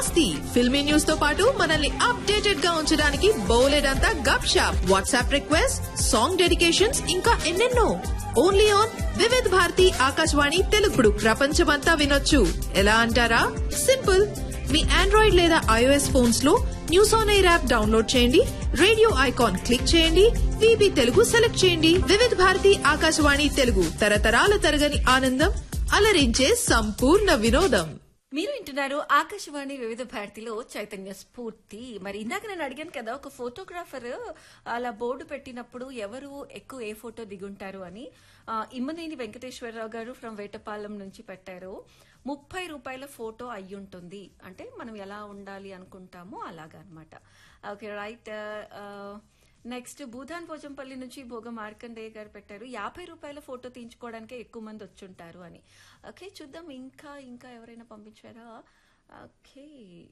మస్తీ ఫిల్మీ న్యూస్ తో పాటు మనల్ని అప్డేటెడ్ గా ఉంచడానికి బోలెడంతా గప్ షాప్ వాట్సాప్ రిక్వెస్ట్ సాంగ్ డెడికేషన్స్ ఇంకా ఎన్నెన్నో ఓన్లీ ఆన్ వివిధ్ భారతి ఆకాశవాణి తెలుగుడు ప్రపంచమంతా వినొచ్చు ఎలా అంటారా సింపుల్ మీ ఆండ్రాయిడ్ లేదా ఐఓఎస్ ఫోన్స్ లో news on air app download చేయండి రేడియో ఐకాన్ క్లిక్ చేయండి విబి తెలుగు సెలెక్ట్ చేయండి వివిధ భారతి ఆకాశవాణి తెలుగు తరతరాల తరగని ఆనందం అలరించే సంపూర్ణ వినోదం మీరు వింటున్నారు ఆకాశవాణి వివిధ భారతిలో చైతన్య స్ఫూర్తి మరి ఇందాక నేను అడిగాను కదా ఒక ఫోటోగ్రాఫర్ అలా బోర్డు పెట్టినప్పుడు ఎవరు ఎక్కువ ఏ ఫోటో దిగుంటారు అని ఆ, ఇమ్మనేని వెంకటేశ్వరరావు గారు ఫ్రమ్ వేటపాలెం నుంచి పెట్టారు ముప్పై రూపాయల ఫోటో అయి ఉంటుంది అంటే మనం ఎలా ఉండాలి అనుకుంటామో అలాగా అనమాట okay right next Bhoodan Pochampally నుంచి భోగ మార్కండేయ గారు పెట్టారు యాభై రూపాయల ఫోటో తీయించుకోవడానికే ఎక్కువ మంది వచ్చుంటారు అని ఓకే చూద్దాం ఇంకా ఇంకా ఎవరైనా పంపించారా ఓకే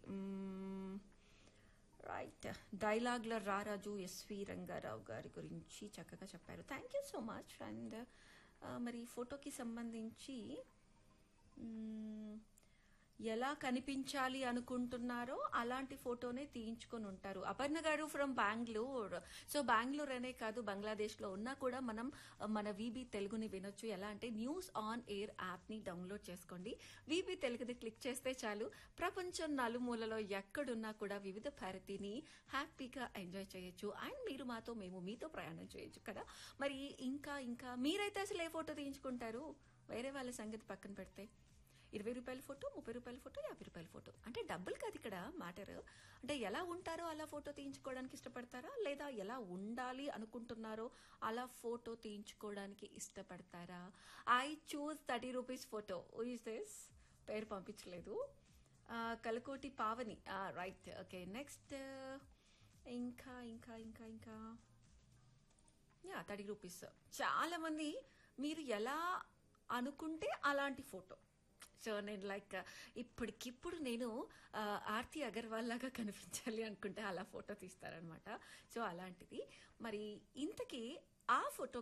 రైట్ డైలాగ్ల రారాజు ఎస్వి రంగారావు గారి గురించి చక్కగా చెప్పారు thank you so much and మరి ఫోటోకి సంబంధించి మ్మ్, ఎలా కనిపించాలి అనుకుంటున్నారో అలాంటి ఫోటోనే తీయించుకొని ఉంటారు అపర్ణ గారు ఫ్రమ్ బెంగళూరు సో బెంగళూరు అనే కాదు బంగ్లాదేశ్ లో ఉన్నా కూడా మనం ఆ, మన వీబీ తెలుగుని వినొచ్చు ఎలా అంటే న్యూస్ ఆన్ ఎయిర్ యాప్ ని డౌన్లోడ్ చేసుకోండి వీబీ తెలుగుని క్లిక్ చేస్తే చాలు ప్రపంచం నలుమూలలో ఎక్కడున్నా కూడా వివిధ భారతిని హ్యాపీగా ఎంజాయ్ చేయొచ్చు అండ్ మీరు మాతో మేము మీతో ప్రయాణం చేయొచ్చు కదా మరి ఇంకా ఇంకా మీరైతే అసలు ఏ ఫోటో తీయించుకుంటారు వేరే వాళ్ళ సంగతి పక్కన పెడితే ఇరవై రూపాయల ఫోటో ముప్పై రూపాయల ఫోటో యాభై రూపాయల ఫోటో అంటే డబ్బులు కాదు ఇక్కడ మ్యాటర్ అంటే ఎలా ఉంటారో అలా ఫోటో తీయించుకోవడానికి ఇష్టపడతారా లేదా ఎలా ఉండాలి అనుకుంటున్నారో అలా ఫోటో తీయించుకోవడానికి ఇష్టపడతారా I choose thirty rupees photo is this పేరు పంపించలేదు ఆ, Kalakoti Pavani right okay next ఇంకా ఇంకా ఇంకా ఇంకా యా థర్టీ రూపీస్ చాలా మంది మీరు ఎలా అనుకుంటే అలాంటి ఫోటో సో నేను లైక్ ఇప్పటికిప్పుడు నేను ఆ, ఆర్తి అగర్వాల్ లాగా కనిపించాలి అనుకుంటే అలా ఫోటో తీస్తారనమాట సో అలాంటిది మరి ఇంతకీ ఆ ఫోటో